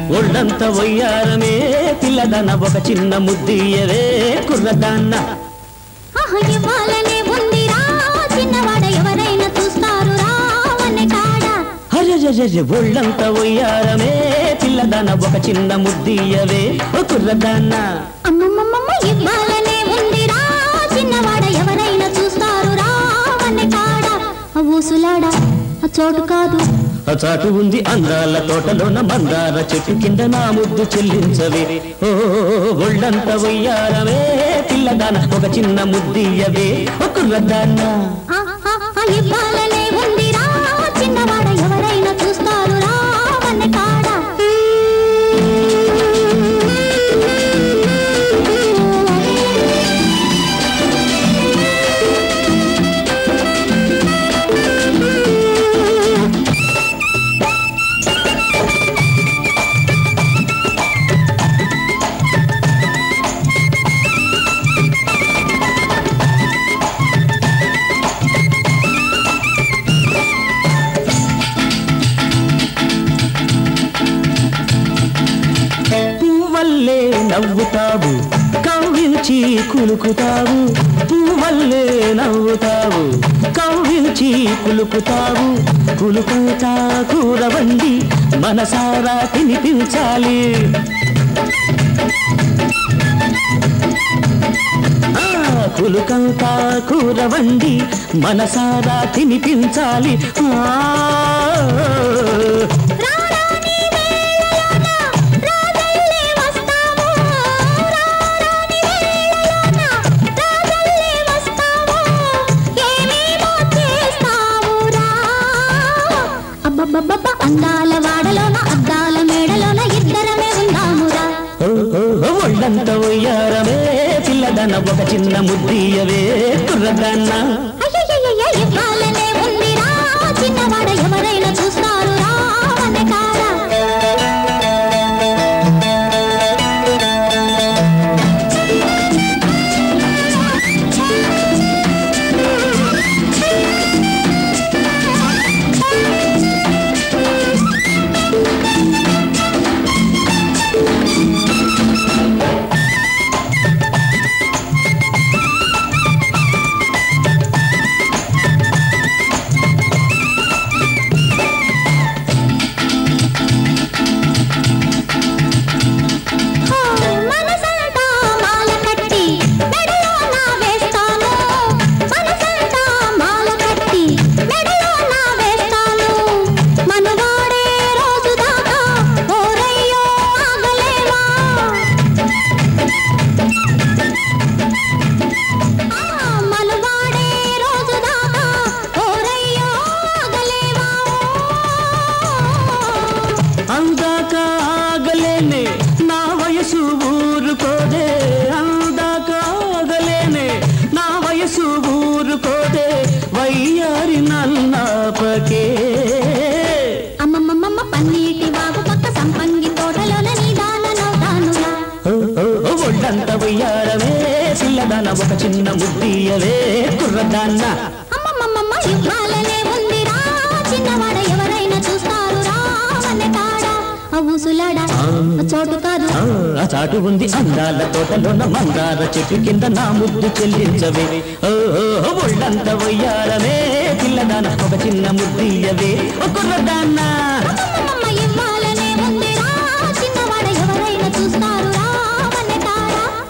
ఒళ్ళంత వయ్యారమే పిల్లదన ఒక చిన్న ముద్దియవే కుర్రదాన్న ఆహా, ఇవ్వాలనే ఉందిరా చిన్నవాడ ఎవరైనా చూస్తారు రావనే కాడ అరెరెరెరె ఒళ్ళంత వయ్యారమే పిల్లదన ఒక చిన్న ముద్దియవే ఓ కుర్రదాన్న అమ్మమ్మమ్మ ఇవ్వాలనే ఉందిరా చిన్నవాడ ఎవరైనా చూస్తారు రావనే కాడ ఆ ఊసులాడ ఆ చోటు కాదు ఆ చాటు ఉంది అందాల తోటలోన మందార చెట్టు కింద నా ముద్దు చెల్లించవే ఓ ఒళ్ళంత వయ్యారమే పిల్లదాన ఒక చిన్న ముద్దియవే ఓ కుర్రదాన్న ఆ, ఆ, ఆ, ఇవ్వాలనే ఉందిరా చిన్నవాడ ఎవరైనా చూస్తారు రావనే కాడ పువ్వల్లే నవ్వుతావు కవ్వించి కులుకుతావు పువ్వల్లే నవ్వుతావు కవ్వించి కులుకుతావు కులుకుతా కూరవండి మనసారా తినిపించాలి ఆ, కులుకంతా కూరవండి మనసారా తినిపించాలి ఆ రారాని వేళలోన రాజల్లే వస్తావు రారాని వేళలోన రాజల్లే వస్తావు ఏమేమో చేస్తావురా అబ్బబ్బబ్బబ్బ అందాల వాడలోన అద్దాల మేడలోన ఇద్దరమే ఉందామురా ఓ, ఓ, ఓ, ఒళ్ళంత ఉయ్యారమే పిల్లదన ఒక చిన్న ముద్దియవే కుర్రదన్న అయ్యయ్యయ్య ఇవ్వాలనే ఉందిరా చిన్నవాడ ఎవరైనా చూస్తారు రావనే కాడ హో, మనసంతా మాల కట్టి మెడలో నా వేస్తాను మనసంతా మాల కట్టి మెడలో నా వేస్తాను మనువాడే రోజు దాకా ఓరయ్యో ఆగలేవా ఆ, మనువాడే రోజు దాకా ఓరయ్యో ఆగలేవా అందాక ఆగలేనే నా వయసు ఊరుకోదే అందాక ఆగలేనే నా వయసు ఊరుకోదే వయ్యారి నల్లాపకే అమ్మమ్మమ్మ పన్నీటి వాగు పక్క సంపంగి తోటలోన నీదానవుతానురా ఓ, ఓ, ఓ, ఒళ్ళంత ఉయ్యారమే పిల్లదన ఒక చిన్న ముద్దియవే కుర్రదాన్న అమ్మమ్మమ్మ ఇవ్వాలనే ఉందిరా చిన్నవాడ ఎవరైనా చూస్తారు రావనే కాడ ఆ ఊసులాడ ఆ చోటు కాదు ఆ, ఆ చాటు ఉంది అందాల తోటలోన మందార చెట్టు కింద నా ముద్దు చెల్లించవే ఓ, ఓ, ఓ, ఒళ్ళంత వయ్యారమే పిల్లదాన ఒక చిన్న ముద్దియవే ఒక కుర్రదాన్న